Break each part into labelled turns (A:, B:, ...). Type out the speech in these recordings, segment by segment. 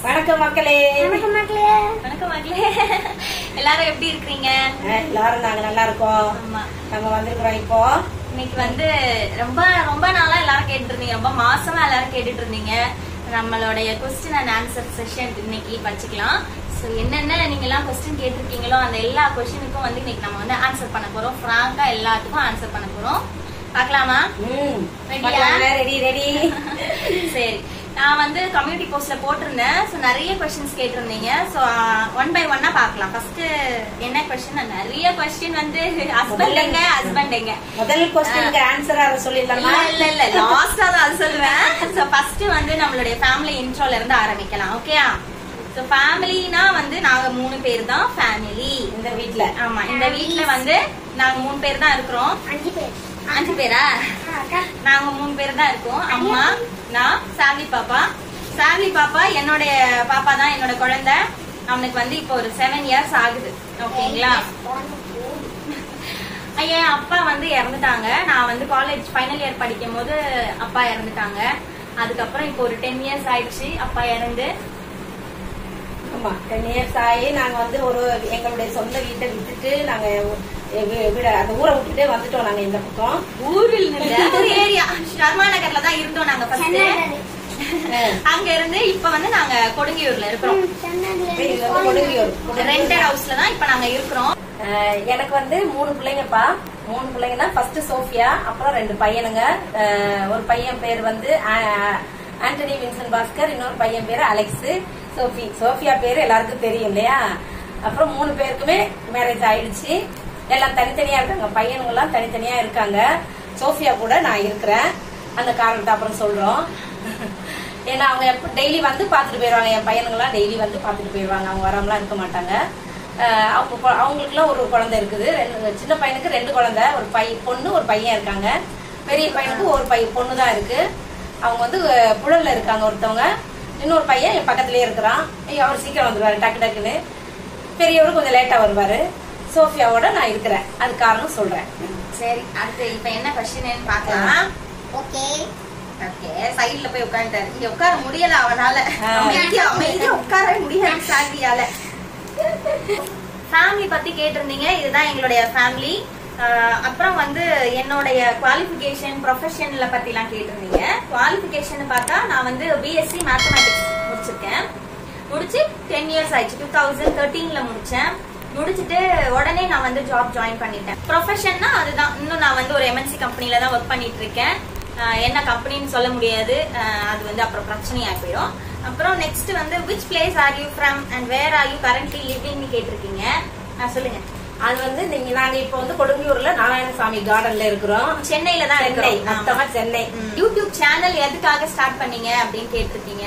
A: வணக்கம் மக்களே
B: வணக்கம் மக்களே
C: வணக்கம் மகளே எல்லாரும் எப்படி இருக்கீங்க
A: அஹ், எல்லாரும் நாங்க நல்லா இருக்கோம்
C: ஆமா
A: நம்ம வந்திருக்கிறோம் இப்போ
C: இன்னைக்கு வந்து ரொம்ப ரொம்ப நாளா எல்லாரும் கேட்டுட்டு இருந்தீங்க ரொம்ப மாசமா எல்லாரும் கேட்டுட்டு இருந்தீங்க நம்மளுடைய கொஸ்டின் அண்ட் ஆன்சர் செஷன் இன்னைக்கு வச்சுக்கலாம் ஸோ என்னென்ன நீங்க எல்லாம் கொஸ்டின் கேட்டிருக்கீங்களோ அந்த எல்லா கொஸ்டினுக்கும் வந்து இன்னைக்கு நம்ம வந்து ஆன்சர் பண்ண போறோம் ஃப்ராங்கா எல்லாத்துக்கும் ஆன்சர் பண்ண போறோம் பார்க்கலாமா
A: ம்
C: Ready-யா?
A: ரெடி ரெடி
C: சரி நான் வந்து கம்யூனிட்டி போஸ்ட்ல போட்டிருந்தேன் ஸோ நிறைய கொஸ்டின்ஸ் கேட்டிருந்தீங்க ஸோ ஒன் பை ஒன்னா பார்க்கலாம் ஃபர்ஸ்ட் என்ன கொஸ்டின் நிறைய கொஸ்டின் வந்து ஹஸ்பண்ட் எங்க ஹஸ்பண்ட் எங்க
A: முதல் கொஸ்டினுக்கு ஆன்சர் அதை சொல்லிடலாமா
C: இல்ல இல்ல இல்ல லாஸ்டா தான் அது சொல்லுவேன் ஸோ ஃபர்ஸ்ட் வந்து நம்மளுடைய ஃபேமிலி இன்ட்ரோல இருந்து ஆரம்பிக்கலாம் ஓகேயா ஸோ ஃபேமிலினா வந்து நாங்க மூணு பேர் தான் ஃபேமிலி
A: இந்த வீட்ல
C: ஆமா இந்த வீட்ல வந்து நாங்க மூணு பேர் தான் இருக்கிறோம்
B: அஞ்சு பேர்
C: அஞ்சு பேரா
B: ஆ, அக்கா
C: நாங்க மூணு பேர் தான் இருக்கோம் அம்மா நான் சாவி பாப்பா சாவி பாப்பா என்னுடைய பாப்பா தான் என்னோட குழந்தை அவனுக்கு வந்து இப்போ ஒரு செவன் இயர்ஸ் ஆகுது ஓகேங்களா ஐயா அப்பா வந்து இறந்துட்டாங்க நான் வந்து காலேஜ் ஃபைனல் இயர் படிக்கும் போது அப்பா இறந்துட்டாங்க அதுக்கப்புறம் இப்போ ஒரு டென் இயர்ஸ் ஆயிடுச்சு அப்பா இறந்து
A: ஆமா டென் இயர்ஸ் ஆகி நாங்க வந்து ஒரு எங்களுடைய சொந்த வீட்டை விட்டுட்டு நாங்க எ- வீ- வீட அந்த ஊரை விட்டுட்டே வந்துட்டோம் நாங்க இந்த பக்கம்
C: ஊரில் இல்ல, ஒரு ஏரியா ஷர்மா நகர்ல தான் இருந்தோம் நாங்க ஃபர்ஸ்ட்
A: அஹ்,
C: அங்க இருந்து இப்ப வந்து நாங்க கொடுங்கியூர்ல இருக்கிறோம்
A: இப்ப இது வந்து கொடுங்கியூர்
C: ரெண்டட் ஹவுஸ்ல தான் இப்ப நாங்க இருக்கிறோம்
A: அஹ் எனக்கு வந்து மூணு பிள்ளைங்கப்பா மூணு பிள்ளைங்கன்னா ஃபர்ஸ்ட் சோஃபியா அப்புறம் ரெண்டு பையனுங்க அஹ் ஒரு பையன் பேர் வந்து ஆ- ஆண்டனி வின்சன் பாஸ்கர் இன்னொரு பையன் பேர் அலெக்ஸ் சோஃபி சோஃபியா பேர் எல்லாருக்கும் தெரியும் இல்லையா அப்புறம் மூணு பேருக்குமே மேரேஜ் ஆயிடுச்சு எல்லாம் தனித்தனியா இருக்காங்க பையனுங்க எல்லாம் தனித்தனியா இருக்காங்க சோஃபியா கூட நான் இருக்கிறேன் அந்த காரணத்தை அப்புறம் சொல்றோம் ஏன்னா அவங்க எப்ப டெய்லி வந்து பார்த்துட்டு போயிடுவாங்க என் பையனுங்கெல்லாம் டெய்லி வந்து பார்த்துட்டு போயிடுவாங்க அவங்க வராமலாம் இருக்க மாட்டாங்க அஹ் அவங்க கொ- அவங்களுக்குலாம் ஒரு குழந்தை இருக்குது ரெண்டு சின்ன பையனுக்கு ரெண்டு குழந்தை ஒரு பை பொண்ணு ஒரு பையன் இருக்காங்க பெரிய பையனுக்கு ஒரு பை பொண்ணு தான் இருக்கு அவங்க வந்து அஹ், புழல்ல இருக்காங்க ஒருத்தவங்க இன்னொரு பையன் என் பக்கத்துலயே இருக்கிறான் ஐயோ, அவர் சீக்கிரம் வந்துருவாரு டக்கு டக்குன்னு பெரியவரு கொஞ்சம் லேட்டா வருவாரு சோஃபியாவோட நான் இருக்கிறேன் அது காரணம் சொல்றேன்
C: சரி அடுத்து இப்ப என்ன கொஸ்டின் பார்க்கலாம்
B: ஓகே
C: ஓகே சைடுல போய் உட்காந்துட்டாரு இங்க உட்கார முடியல அவனால
A: ஆ.
C: அமைதியா அமைதியா உட்கார முடியல சாந்தியால ஃபேமிலி பத்தி கேட்டிருந்தீங்க இதுதான் எங்களுடைய ஃபேமிலி அப்புறம் வந்து என்னுடைய குவாலிஃபிகேஷன் ப்ரொஃபஷன்ல பத்திலாம் கேட்டிருந்தீங்க குவாலிஃபிகேஷன் பார்த்தா நான் வந்து பிஎஸ்சி மேத்தமேட்டிக்ஸ் முடிச்சிருக்கேன் முடிச்சு டென் இயர்ஸ் ஆயிடுச்சு டூ தௌசண்ட் தேர்ட்டீன்ல முடிச்சேன் முடிச்சுட்டு உடனே நான் வந்து ஜாப் ஜாயின் பண்ணிட்டேன் ப்ரொஃபஷன்னா அதுதான் இன்னும் நான் வந்து ஒரு எம்என்சி கம்பெனில தான் ஒர்க் பண்ணிட்டு இருக்கேன் ஆஹ் என்ன கம்பெனின்னு சொல்ல முடியாது ஆஹ் அது வந்து அப்புறம் பிரச்சனையா போயிடும் அப்புறம் நெக்ஸ்ட் வந்து which place are you from and where are you currently லிவிங்னு கேட்டிருக்கீங்க ஆஹ் சொல்லுங்க
A: அது வந்து நீங்க நாங்க இப்ப வந்து கொடுங்கியூர்ல நாராயணசாமி கார்டன்ல இருக்கிறோம்
C: சென்னையில தான்
A: சென்னை
C: இருக்கிறோம் ஆமா.
A: மொத்தமா சென்னை
C: ம். யூடியூப் சேனல் எதுக்காக ஸ்டார்ட் பண்ணீங்க அப்படின்னு கேட்டிருக்கீங்க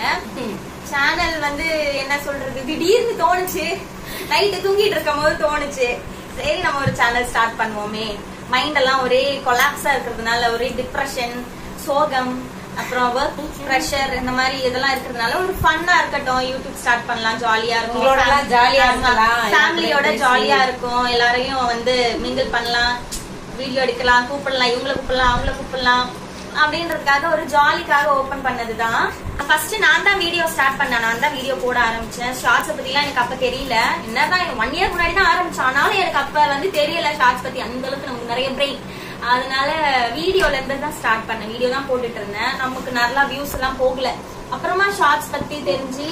C: சேனல் வந்து என்ன சொல்றது திடீர்னு தோணுச்சு நைட்டு தூங்கிட்டு இருக்கும் போது தோணுச்சு சரி நம்ம ஒரு சேனல் ஸ்டார்ட் பண்ணுவோமே மைண்ட் எல்லாம் ஒரே கொலாப்ஸா இருக்கிறதுனால ஒரே டிப்ரெஷன் சோகம் அப்புறம் ஒர்க் ப்ரெஷர் இந்த மாதிரி இதெல்லாம் இருக்கிறதுனால ஒரு ஃபன்னா இருக்கட்டும் யூடியூப் ஸ்டார்ட் பண்ணலாம் ஜாலியா இருக்கும்
A: உங்களோட எல்லாம் jolly ஆ இருக்கலாம்.
C: ஃபேமிலியோட
A: எல்லாரும்
C: ஜாலியா இருக்கும் எல்லாரையும் வந்து மிங்கிள் பண்ணலாம் வீடியோ எடுக்கலாம் கூப்பிடலாம் இவங்கள கூப்பிடலாம் அவங்கள கூப்பிடலாம் அப்படின்றதுக்காக ஒரு ஜாலிக்காக ஓபன் பண்ணதுதான் ஃபர்ஸ்ட் நான் தான் வீடியோ ஸ்டார்ட் பண்ணேன் நான் தான் வீடியோ போட ஆரம்பிச்சேன் ஷார்ட்ஸ் பத்திலாம் எனக்கு அப்ப தெரியல என்னதான் ஒன் இயர் முன்னாடி தான் ஆரம்பிச்சேன் ஆனாலும் எனக்கு அப்ப வந்து தெரியல ஷார்ட்ஸ் பத்தி அந்த அளவுக்கு நமக்கு நிறைய பிரெயின் அதனால வீடியோல இருந்து தான் ஸ்டார்ட் பண்ணேன் வீடியோ தான் போட்டுட்டு இருந்தேன் நமக்கு நல்லா வியூஸ் எல்லாம் போகல அப்புறமா ஷார்ட்ஸ் பத்தி தெரிஞ்சு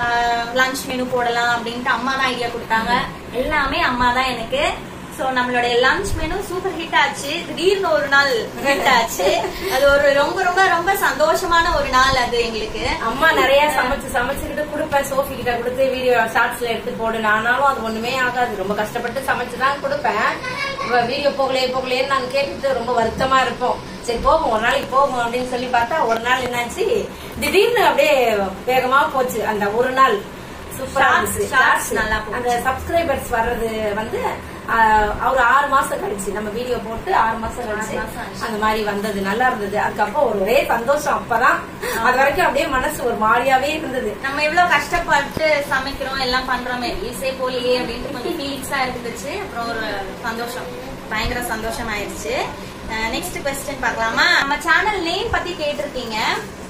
C: லஞ்ச் மெனு போடலாம் அப்படின்ட்டு அம்மா தான் ஐடியா கொடுத்தாங்க எல்லாமே அம்மா தான் எனக்கு சோ நம்மளுடைய லஞ்ச் மெனு சூப்பர் ஹிட் ஆச்சு திடீர்னு ஒரு நாள் ஹிட் ஆச்சு அது ஒரு ரொம்ப ரொம்ப ரொம்ப சந்தோஷமான ஒரு நாள் அது எங்களுக்கு
A: அம்மா நிறைய சமைச்சு சமைச்சுக்கிட்டு கொடுப்பேன் சோஃபி கிட்ட கொடுத்து வீடியோ ஷார்ட்ஸ்ல எடுத்து போடு ஆனாலும் அது ஒண்ணுமே ஆகாது ரொம்ப கஷ்டப்பட்டு சமைச்சு தான் கொடுப்பேன் வீடியோ போகலையே போகலையேன்னு நாங்க கேட்டுட்டு ரொம்ப வருத்தமா இருப்போம் சரி போகும் ஒரு நாளைக்கு போகும் அப்படின்னு சொல்லி பார்த்தா ஒரு நாள் என்னாச்சு திடீர்னு அப்படியே வேகமா போச்சு அந்த ஒரு நாள் சூப்பரா
C: Shorts,
A: இருந்துச்சு
C: shorts
A: Shorts.
C: நல்லா போச்சு.
A: அந்த சப்ஸ்கிரைபர்ஸ் வர்றது வந்து ஆஹ், ஒரு ஆறு மாசம் கழிச்சு நம்ம வீடியோ போட்டு ஆறு மாசம் கழிச்சு
C: ஆறு மாசம் ஆச்சு.
A: அந்த மாதிரி வந்தது நல்லா இருந்தது அதுக்கப்புறம் ஒரு ஒரே சந்தோஷம் அப்பதான் அது வரைக்கும் அப்படியே மனசு ஒரு மாதிரியாவே இருந்தது
C: நம்ம எவ்வளவு கஷ்டப்பட்டு சமைக்கிறோம் எல்லாம் பண்றோமே ஈஸே போலியே அப்படின்ட்டு கொஞ்சம் ஃபீலிங்ஸா இருந்துச்சு அப்புறம் ஒரு சந்தோஷம் பயங்கர சந்தோஷம் ஆயிடுச்சு நெக்ஸ்ட் கொஸ்டின் பார்க்கலாமா நம்ம சேனல் நேம் பத்தி கேட்டிருக்கீங்க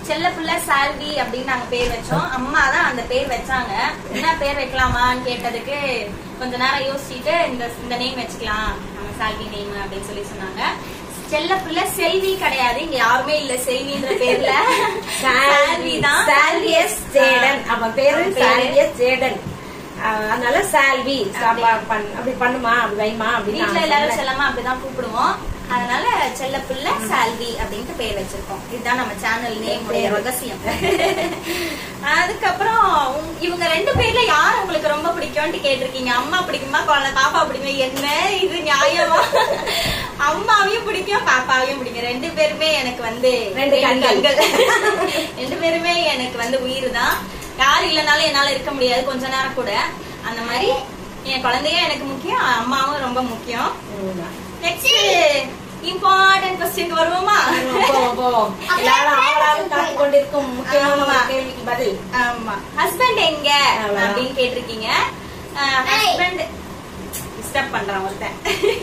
C: செல்ல பிள்ளை சால்வி அப்படின்னு நாங்க பேர் வச்சோம் அம்மா தான் அந்த பேர் வச்சாங்க என்ன பேர் வைக்கலாமான்னு கேட்டதுக்கு கொஞ்ச நேரம் யோசிச்சுட்டு இந்த இந்த நேம் வச்சுக்கலாம் நம்ம சால்வி நேம் அப்படின்னு சொல்லி சொன்னாங்க செல்ல பிள்ளை செல்வி கிடையாது இங்க யாருமே இல்ல செல்வின்ற பேர்ல சால்வி தான்
A: சால்வியஸ் ஜேடன் அவன் பேரு
C: அவன் பேரு.
A: சால்வியஸ் ஜேடன் அஹ் அதனால சால்வி சாப்பா பண்- அப்படி பண்ணுமா அப்படி வைமா அப்படின்னு
C: வீட்ல
A: நான்
C: எல்லாரும்
A: சொன்னேன்.
C: செல்லமா அப்படிதான் கூப்பிடுவோம் அதனால செல்ல பிள்ளை சால்வி அப்படின்ட்டு பேர் வச்சிருக்கோம் இதுதான் நம்ம சேனல் நேம் உடைய ரகசியம் அதுக்கப்புறம் உங்க- இவங்க ரெண்டு பேர்ல யார் உங்களுக்கு ரொம்ப பிடிக்கும்னு கேட்டிருக்கீங்க அம்மா பிடிக்குமா குழந்தை பாப்பா பிடிக்குமா என்ன இது நியாயமா அம்மாவையும் பிடிக்கும் பாப்பாவையும் பிடிக்கும் ரெண்டு பேருமே எனக்கு வந்து
A: ரெண்டு கண்கள்.
C: ரெண்டு பேருமே எனக்கு வந்து உயிர் தான் யார் இல்லைனாலும் என்னால இருக்க முடியாது கொஞ்ச நேரம் கூட அந்த மாதிரி என் குழந்தையும் எனக்கு முக்கியம் அம்மாவும் ரொம்ப முக்கியம்
A: உம்.
C: நெக்ஸ்ட் இம்பார்ட்டன்ட் கொஸ்டின் வருவோமா
A: போவோம், போவோம். எல்லாரும் ஆவலாக காத்துக் கொண்டிருக்கும் முக்கியமான ஒரு
C: ஆமா.
A: கேள்விக்கு பதில்
C: ஆமா ஹஸ்பண்ட் எங்க
A: அவ்வளவுதான்.
C: அப்படின்னு கேட்டிருக்கீங்க ஹஸ்பண்ட் டிஸ்டர்ப் பண்றான் ஒருத்தன்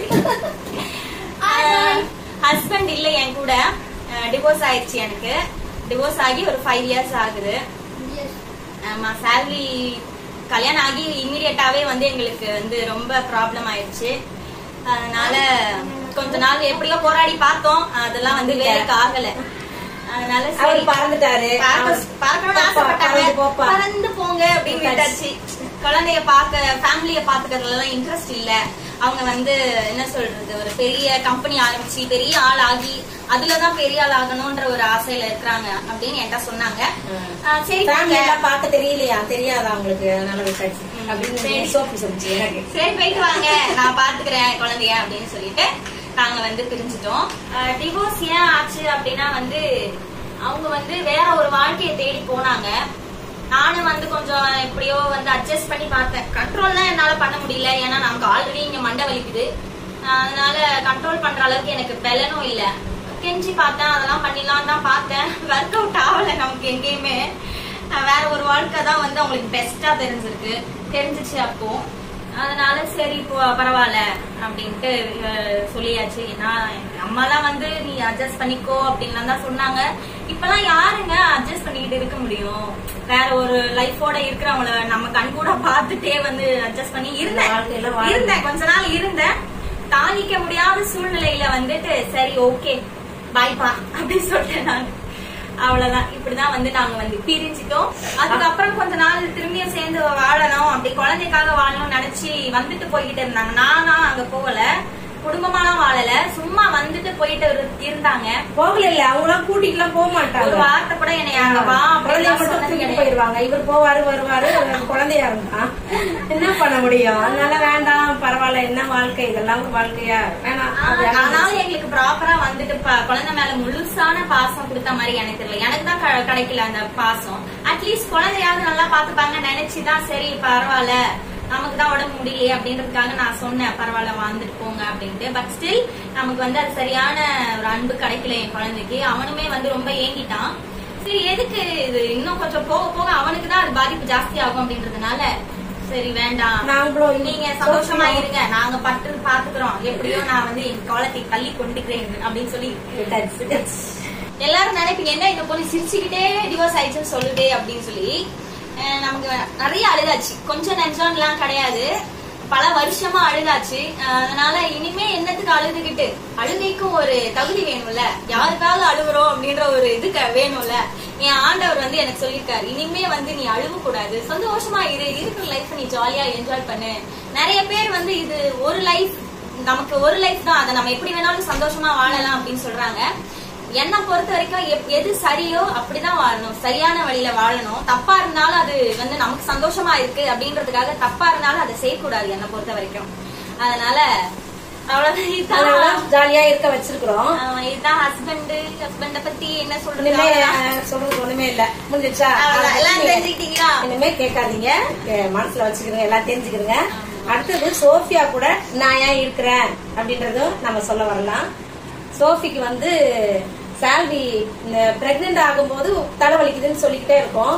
C: ஹஸ்பண்ட் இல்ல என் கூட டிவோர்ஸ் ஆயிடுச்சு எனக்கு டிவோர்ஸ் ஆகி ஒரு ஃபைவ் இயர்ஸ் ஆகுது ஆமா சேலரி கல்யாணம் ஆகி இம்மீடியட்டாவே வந்து எங்களுக்கு வந்து ரொம்ப ப்ராப்ளம் ஆயிடுச்சு அதனால கொஞ்ச நாள் எப்படியோ போராடி பார்த்தோம் அதெல்லாம் வந்து வேலைக்கு ஆகல அதனால சரி
A: அவர் பறந்துட்டாரு
C: பார்க்க-
A: அவர்
C: பார்க்கணும்னு
A: போப்பா,
C: ஆசைப்பட்டாங்க
A: பறந்து போப்பா.
C: பறந்து போங்க அப்படின்னு விட்டாச்சு குழந்தைய பார்க்க ஃபேமிலிய பாத்துக்கிறதுல எல்லாம் இன்ட்ரெஸ்ட் இல்ல அவங்க வந்து என்ன சொல்றது ஒரு பெரிய கம்பெனி ஆரம்பிச்சு பெரிய ஆள் ஆகி அதுலதான் பெரிய ஆள் ஆகணும்ன்ற ஒரு ஆசையில இருக்கிறாங்க அப்படின்னு என்கிட்ட சொன்னாங்க ஆ, சரி
A: ஃபேமிலி
C: போங்க.
A: எல்லாம் பார்க்க தெரியலையா தெரியாதா உங்களுக்கு அதனால விட்டாச்சு
C: ம்,
A: அப்படின்னு
C: சரி.
A: சோப்பு சொல்லிச்சு எனக்கு
C: சரி போயிட்டு வாங்க நான் பாத்துக்கிறேன் குழந்தைய அப்படின்னு சொல்லிட்டு நாங்க வந்து பிரிஞ்சிட்டோம் டிவோர்ஸ் ஏன் ஆச்சு அப்படின்னா வந்து அவங்க வந்து வேற ஒரு வாழ்க்கையை தேடி போனாங்க நானும் வந்து கொஞ்சம் எப்படியோ வந்து அட்ஜஸ்ட் பண்ணி பார்த்தேன் கண்ட்ரோல்லாம் என்னால பண்ண முடியல ஏன்னா நமக்கு ஆல்ரெடி இங்க மண்டை வலிக்குது அஹ் அதனால கண்ட்ரோல் பண்ற அளவுக்கு எனக்கு பலனும் இல்ல கெஞ்சி பார்த்தேன் அதெல்லாம் பண்ணிடலாம் தான் பார்த்தேன் ஒர்க் அவுட் ஆகல நமக்கு எங்கேயுமே அஹ் வேற ஒரு வாழ்க்கை தான் வந்து அவங்களுக்கு பெஸ்டா தெரிஞ்சிருக்கு தெரிஞ்சிச்சு அப்போ அதனால சரி இப்போ பரவாயில்ல அப்படின்ட்டு அஹ், சொல்லியாச்சு ஏன்னா எங்க அம்மாலாம் வந்து நீ அட்ஜஸ்ட் பண்ணிக்கோ அப்படின்லாம் தான் சொன்னாங்க இப்பெல்லாம் யாருங்க அட்ஜஸ்ட் பண்ணிக்கிட்டு இருக்க முடியும் வேற ஒரு லைஃபோட இருக்கிறவங்கள நம்ம கண் கூட பார்த்துட்டே வந்து அட்ஜஸ்ட் பண்ணி
A: வாழ்க்கையில
C: இருந்தேன்
A: வாழணும்.
C: இருந்தேன் கொஞ்ச நாள் இருந்தேன் தாங்கிக்க முடியாத சூழ்நிலையில வந்துட்டு சரி ஓகே பாய்ப்பா அப்படின்னு சொல்லிட்டேன் நான் அவ்வளவுதான் இப்படிதான் வந்து நாங்க வந்து பிரிஞ்சிட்டோம் அதுக்கப்புறம் கொஞ்ச நாள் திரும்பியும் சேர்ந்து வாழணும் அப்படி குழந்தைக்காக வாழணும்னு நினைச்சு வந்துட்டு போய்கிட்டு இருந்தாங்க நானா அங்க போகல குடும்பமாலாம் வாழல சும்மா வந்துட்டு போயிட்டு இரு- இருந்தாங்க
A: போகல இல்ல அவங்களாம் கூட்டிட்டு எல்லாம் போக
C: ஒரு
A: மாட்டாங்க
C: வார்த்தை கூட என்னை அங்க வா
A: குழந்தைய
C: அப்படின்னு
A: மட்டும்
C: சொன்னது
A: தூக்கிட்டு
C: கிடையாது
A: போயிருவாங்க இவர் போவாரு வருவாரு குழந்தையா இருந்தான் என்ன பண்ண முடியும் அதனால வேண்டாம் பரவாயில்ல என்ன வாழ்க்கை இதெல்லாம் ஒரு வாழ்க்கையா வேணாம் அது
C: ஆனாலும் எங்களுக்கு ப்ராப்பரா வந்துட்டு ப- குழந்தை மேல முழுசான பாசம் கொடுத்த மாதிரி எனக்கு தெரியல எனக்கு தான் க- கிடைக்கல அந்த பாசம் அட்லீஸ்ட் குழந்தையாவது நல்லா பாத்துப்பாங்க நினைச்சுதான் சரி பரவாயில்ல நமக்கு தான் உடம்பு முடியலையே அப்படின்றதுக்காக நான் சொன்னேன் பரவாயில்ல வாழ்ந்துட்டு போங்க அப்படின்ட்டு பட் ஸ்டில் நமக்கு வந்து அது சரியான ஒரு அன்பு கிடைக்கல என் குழந்தைக்கு அவனுமே வந்து ரொம்ப ஏங்கிட்டான் சரி எதுக்கு இது இன்னும் கொஞ்சம் போக போக அவனுக்கு தான் அது பாதிப்பு ஜாஸ்தி ஆகும் அப்படின்றதுனால சரி வேண்டாம்
A: நாங்களும்
C: நீங்க சந்தோஷமா இருங்க நாங்க பட்டு பாத்துக்கிறோம் எப்படியோ நான் வந்து என் காலத்தை தள்ளி கொண்டுக்கிறேன் அப்படின்னு சொல்லி எல்லாரும் நினைப்பீங்க என்ன இந்த பொண்ணு சிரிச்சுக்கிட்டே டிவோர்ஸ் ஆயிடுச்சுன்னு சொல்லுது அப்படின்னு சொல்லி அஹ் நமக்கு நிறைய அழுதாச்சு கொஞ்சம் நெஞ்சம்லாம் கிடையாது பல வருஷமா அழுதாச்சு அஹ் அதனால இனிமே என்னத்துக்கு அழுதுகிட்டு அழுகைக்கும் ஒரு தகுதி வேணும்ல யாருக்காக அழுகுறோம் அப்படின்ற ஒரு இது க- வேணும்ல என் ஆண்டவர் வந்து எனக்கு சொல்லியிருக்காரு இனிமே வந்து நீ அழுவ கூடாது சந்தோஷமா இரு இருக்கிற லைஃப் நீ ஜாலியா என்ஜாய் பண்ணு நிறைய பேர் வந்து இது ஒரு லைஃப் நமக்கு ஒரு லைஃப் தான் அதை நம்ம எப்படி வேணாலும் சந்தோஷமா வாழலாம் அப்படின்னு சொல்றாங்க என்னை பொறுத்த வரைக்கும் எப்- எது சரியோ அப்படிதான் வாழணும் சரியான வழியில வாழணும் தப்பா இருந்தாலும் அது வந்து நமக்கு சந்தோஷமா இருக்கு அப்படின்றதுக்காக தப்பா இருந்தாலும் அதை செய்யக்கூடாது என்னை பொறுத்த வரைக்கும் அதனால அவ்வளவுதான் இதுதான்
A: ஜாலியா இருக்க வச்சிருக்கிறோம்
C: ஆமா, இதுதான் ஹஸ்பண்ட் ஹஸ்பண்ட பத்தி என்ன சொல்றது
A: இனிமே
C: அவ்வளவுதான்.
A: அஹ், சொல்றது ஒண்ணுமே இல்ல முடிஞ்சிச்சா
C: அவ்வளவுதான். எல்லாம் தெரிஞ்சுக்கிட்டீங்களா
A: இனிமே கேட்காதீங்க கே- மனசுல வச்சுக்கிறீங்க எல்லாம் தெரிஞ்சுக்கிறீங்க அடுத்தது சோஃபியா கூட நான் ஏன் இருக்கிறேன் அப்படின்றதும் நம்ம சொல்ல வரலாம் சோஃபிக்கு வந்து சால்வி இந்த பிரெக்னென்ட் ஆகும்போது தலைவலிக்குதுன்னு சொல்லிக்கிட்டே இருக்கோம்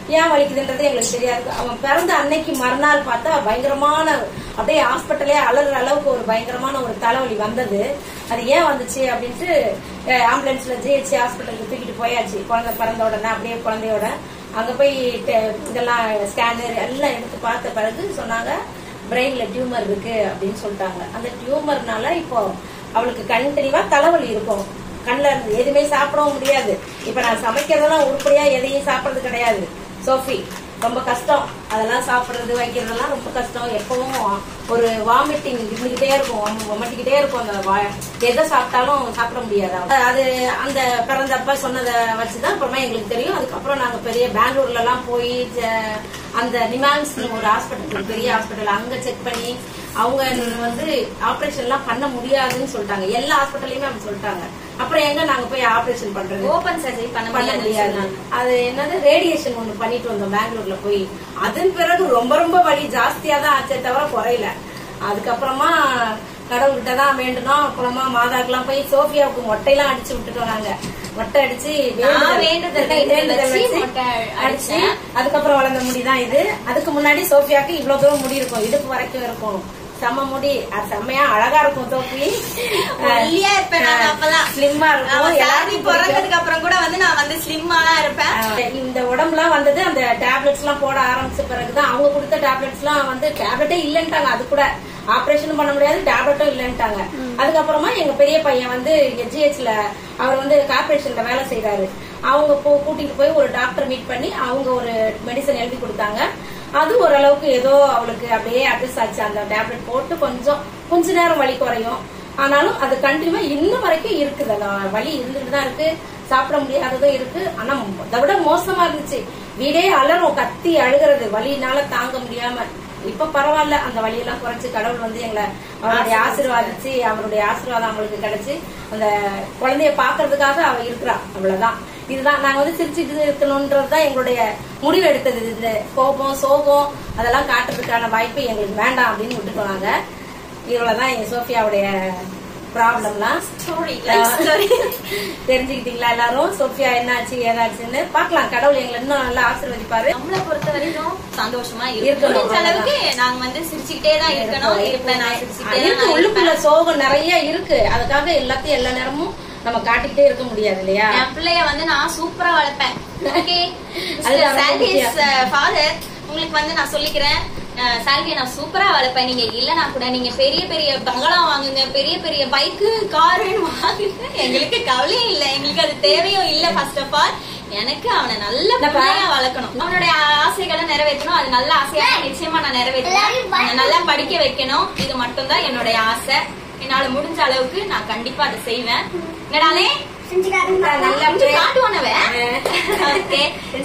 A: ஏன் வலிக்குதுன்றது எங்களுக்கு தெரியாது அவன் பிறந்த அன்னைக்கு மறுநாள் பார்த்தா பயங்கரமான அப்படியே ஹாஸ்பிட்டலே அலற அளவுக்கு ஒரு பயங்கரமான ஒரு தலைவலி வந்தது அது ஏன் வந்துச்சு அப்படின்ட்டு அஹ், ஆம்புலன்ஸ்ல ஜிஹெச் ஹாஸ்பிட்டலுக்கு தூக்கிட்டு போயாச்சு குழந்தை பிறந்த உடனே அப்படியே குழந்தையோட அங்க போய் டெ- இதெல்லாம் ஸ்கேனர் எல்லாம் எடுத்து பார்த்த பிறகு சொன்னாங்க பிரெயின்ல டியூமர் இருக்கு அப்படின்னு சொல்லிட்டாங்க அந்த டியூமர்னால இப்போ அவளுக்கு கண்டினியூவா தலைவலி இருக்கும் கண்ணுல இருந்து எதுவுமே சாப்பிடவும் முடியாது இப்ப நான் சமைக்கிறதெல்லாம் உருப்படியா எதையும் சாப்பிடுறது கிடையாது சோஃபி ரொம்ப கஷ்டம் அதெல்லாம் சாப்பிடுறது வைக்கிறதெல்லாம் ரொம்ப கஷ்டம் எப்பவும் ஒரு வாமிட்டிங் இருந்துகிட்டே இருக்கும் வமட்டிக்கிட்டே இருக்கும் அந்த வா- எதை சாப்பிட்டாலும் சாப்பிட முடியாது அவ. அது அந்த பிறந்தப்ப சொன்னதை வச்சுதான் அப்புறமா எங்களுக்கு தெரியும் அதுக்கப்புறம் நாங்க பெரிய பெங்களூர்ல எல்லாம் போய் ஜ- அந்த நிமான்ஸ் ஒரு ஹாஸ்பிட்டல் பெரிய ஹாஸ்பிட்டல் அங்க செக் பண்ணி அவங்க வந்து ஆபரேஷன் எல்லாம் பண்ண முடியாதுன்னு சொல்லிட்டாங்க எல்லா ஹாஸ்பிட்டல்லையுமே அப்படி சொல்லிட்டாங்க அப்புறம் எங்க நாங்க போய் ஆபரேஷன் பண்றது
C: ஓபன் சர்ஜரி பண்ண
A: பண்ண முடியாது
C: முடியாது
A: அது என்னது ரேடியேஷன் ஒண்ணு பண்ணிட்டு வந்தோம் பெங்களூர்ல போய் அதன் பிறகு ரொம்ப ரொம்ப வலி ஜாஸ்தியா தான் ஆச்சே தவிர குறையல அதுக்கப்புறமா கடவுள்கிட்ட தான் வேண்டணும் அப்புறமா மாதாக்கெல்லாம் போய் சோஃபியாவுக்கு மொட்டையெல்லாம் அடிச்சு விட்டுட்டோம் நாங்க மொட்டை அடிச்சு
C: நான் வேண்டுதல்
A: வேண்டுதல்
C: வச்சு
A: வச்சு
C: மொட்டை
A: அடிச்சு
C: அடிச்சேன்.
A: அதுக்கப்புறம் வளர்ந்த முடிதான் இது அதுக்கு முன்னாடி சோஃபியாக்கு இவ்வளவு தூரம் முடி இருக்கும் இடுப்பு வரைக்கும் இருக்கும் செம்ம முடி அது செம்மையா அழகா இருக்கும் சோஃபி
C: ஒல்லியா இருப்பேன் நான் அப்பெல்லாம்
A: ஸ்லிம்மா
C: அவன்
A: இருக்கும்
C: சாரி
A: எல்லாருக்கும் பிடிக்கும்.
C: பிறந்ததுக்கு அப்புறம் கூட வந்து நான் வந்து ஸ்லிம்மா தான் இருப்பேன்
A: ஆஹ் இந்த உடம்புலாம் வந்தது அந்த டேப்லெட்ஸ் எல்லாம் போட ஆரம்பிச்ச பிறகுதான் அவங்க கொடுத்த டேப்லெட்ஸ் எல்லாம் வந்து டேப்லெட்டே இல்லன்ட்டாங்க அது கூட ஆபரேஷனும் பண்ண முடியாது டேப்லெட்டும் இல்லன்ட்டாங்க அதுக்கப்புறமா எங்க பெரிய பையன் வந்து ஜிஹெச்ல அவர் வந்து கார்பரேஷன்ல வேலை செய்யறாரு அவங்க போ கூட்டிட்டு போய் ஒரு டாக்டர் மீட் பண்ணி அவங்க ஒரு மெடிசன் எழுதி கொடுத்தாங்க அது ஓரளவுக்கு ஏதோ அவளுக்கு அப்படியே அட்ஜஸ்ட் ஆச்சு அந்த டேப்லெட் போட்டு கொஞ்சம் கொஞ்ச நேரம் வலி குறையும் ஆனாலும் அது கண்டினியூவா இன்னும் வரைக்கும் இருக்குது அந்த வலி இருந்துட்டு தான் இருக்கு சாப்பிட முடியாததும் இருக்கு ஆனா அதை விட மோசமா இருந்துச்சு வீடே அலறும் கத்தி அழுகிறது வலினால தாங்க முடியாம இப்ப பரவாயில்ல அந்த வலியெல்லாம் குறைச்சு கடவுள் வந்து எங்களை அவருடைய ஆசீர்வாதிச்சு அவருடைய ஆசீர்வாதம் அவங்களுக்கு கிடைச்சு அந்த குழந்தைய பாக்குறதுக்காக அவ இருக்கிறா அவ்வளவுதான் இதுதான் நாங்க வந்து சிரிச்சுட்டு இருக்கணும்ன்றதுதான் எங்களுடைய முடிவு எடுத்தது இந்த கோபம் சோகம் அதெல்லாம் காட்டுறதுக்கான வாய்ப்பு எங்களுக்கு வேண்டாம் அப்படின்னு விட்டுட்டோம் நாங்க இவ்வளவுதான் எங்க சோஃபியாவுடைய ப்ராப்ளம்லாம்
C: ஸ்டோரி லைஃப் ஸ்டோரி
A: தெரிஞ்சுக்கிட்டீங்களா எல்லாரும் சோஃபியா என்னாச்சு ஏதாச்சுன்னு பார்க்கலாம் கடவுள் எங்களை இன்னும் நல்லா ஆசீர்வதிப்பாரு
C: நம்மளை பொறுத்த வரைக்கும் சந்தோஷமா
A: இருக்கணும்,
C: இருக்கணும் முடிஞ்ச
A: அவ்வளவுதான்.
C: அளவுக்கு நாங்க வந்து சிரிச்சுக்கிட்டே தான் இருக்கணும் இருப்பேன் நான் சிரிச்சுக்கிட்டே
A: இருக்கு
C: தான்
A: உள்ளுக்குள்ள
C: இருப்பேன்.
A: சோகம் நிறைய இருக்கு அதுக்காக எல்லாத்தையும் எல்லா நேரமும் நம்ம காட்டிக்கிட்டே இருக்க முடியாது இல்லையா
C: என் பிள்ளைய வந்து நான் சூப்பரா வளர்ப்பேன் ஓகே
A: அதுதான் ரொம்ப
C: சாண்டிஸ்
A: முக்கியம்.
C: ஃபாதர் உங்களுக்கு வந்து நான் சொல்லிக்கிறேன் சால்வியை நான் சூப்பரா வளர்ப்பேன் நீங்க இல்லனா கூட நீங்க பெரிய பெரிய பங்களா வாங்குங்க பெரிய பெரிய பைக்கு காருன்னு வாங்குங்க எங்களுக்கு கவலையே இல்ல எங்களுக்கு அது தேவையும் இல்ல ஃபர்ஸ்ட் ஆஃப் ஆல் எனக்கு அவனை நல்ல
A: என்னப்பா?
C: பிள்ளையா வளர்க்கணும் அவனுடைய ஆசைகளை நிறைவேற்றணும் அது நல்ல ஆசையா நிச்சயமா நான் நிறைவேற்றுவேன் அவனை நல்லா படிக்க வைக்கணும் இது மட்டும் தான் என்னுடைய ஆசை என்னால முடிஞ்ச அளவுக்கு நான் கண்டிப்பா அதை செய்வேன் என்னடாலே
B: செஞ்சுக்காதுங்க
A: நல்லா
C: கொஞ்சம் காட்டுவானவன்
A: ஆ.
C: ஓகே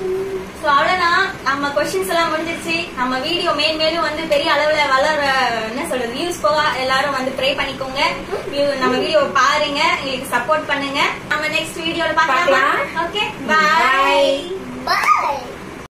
C: சோ அவ்வளவுதான் நம்ம கொஸ்டின்ஸ் எல்லாம் முடிஞ்சிருச்சு நம்ம வீடியோ மேல் மேலும் வந்து பெரிய அளவுல வளர என்ன சொல்றது வியூஸ் போக எல்லாரும் வந்து ப்ரே பண்ணிக்கோங்க View- நம்ம வீடியோ பாருங்க எங்களுக்கு சப்போர்ட் பண்ணுங்க நம்ம நெக்ஸ்ட் வீடியோல பார்க்கலாம்
A: பார்க்கலாம்.
C: Okay bye
A: Bye.
B: பாய்